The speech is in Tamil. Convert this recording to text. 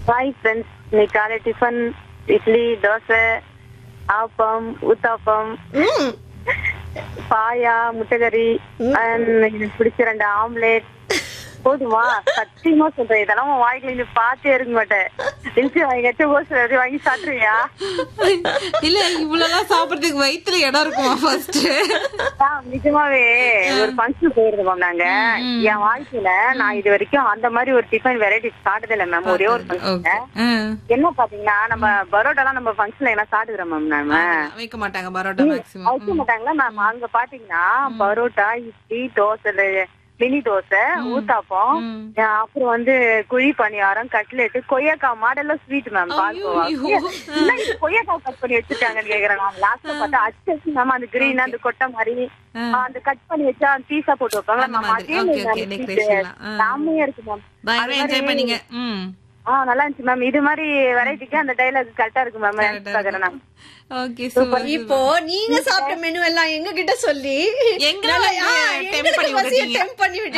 ஹாய் ஃப்ரெண்ட்ஸ் இன்னைக்கு காலை டிஃபன் இட்லி தோசை ஆப்பம் ஊத்தாப்பம் ம். பாயா முட்டைக்கறி and எனக்கு பிடிச்ச ரெண்டு ஆம்லேட் போதுமா சத்தியமா சொல்றேன் இதெல்லாம் உன் வாய்க்குள்ள நீ பார்த்தே இருக்க மாட்டேன் நிச்சயம் வாங்கிட்டு ஓசை வாங்கி சாப்பிடுவியா இல்ல இவ்வளவு சாப்பிடறதுக்கு வயித்துல இடம் இருக்குமா ஃபர்ஸ்ட் ஆ, நிஜமாவே ஒரு ஃபங்க்ஷன் போயிருந்தோம் மேம் நாங்க என் வாழ்க்கையில நான் இது வரைக்கும் அந்த மாதிரி ஒரு டிஃபன் வெரைட்டி சாப்பிட்டது இல்ல மேம் ஒரே ஒரு ஓகே ஃபங்க்ஷன் என்ன பாத்தீங்கன்னா நம்ம பரோட்டா எல்லாம் நம்ம ஃபங்க்ஷன்ல என்ன சாப்பிடுறோம் மேம் நாம வைக்க மாட்டாங்க பரோட்டா மேக்ஸிமம் வைக்க மாட்டாங்களா மேம் அங்க பாத்தீங்கன்னா பரோட்டா இட்லி தோசை மினி தோசை ஊத்தாப்பம் ம். அஹ் அப்புறம் வந்து குழி பணியாரம் கட்லெட் கொய்யாக்காய் மாடல்ல ஸ்வீட் மேம் பால்கோவா ஐயோ. என்ன இது கொய்யாக்காய் கட் பண்ணி வச்சிருக்காங்கன்னு கேக்குறேன் நான் லாஸ்ட்ல பார்த்தா அச்சு மேம் அந்த கிரீன் அந்த கொட்டை மாதிரி ஆ. ஆஹ் அந்த கட் பண்ணி வச்சா பீஸா போட்டு வைப்பாங்க அந்த மேம் மாதிரி. அதே Okay, okay, மாதிரி decoration லாம். ஆ. செம்மையா இருக்கு மேம் பயங்கர என்ஜாய் பண்ணீங்க ம் ஆஹ் நல்லா இருந்துச்சு மேம் இது மாதிரி வெரைட்டிக்கு அந்த டைலாக் கரெக்டா இருக்கு மேம் நினைச்சு பாக்குறேன் நான் ஓகே சூப்பர் இப்போ நீங்க சாப்பிட்ட மெனு எல்லாம் எங்க கிட்ட சொல்லி எங்களை நல்லா- வந்து ஆ, tempt எங்களுக்கு பண்ணி பசியை விட்டுட்டீங்க. tempt பண்ணி விட்டுட்டீங்க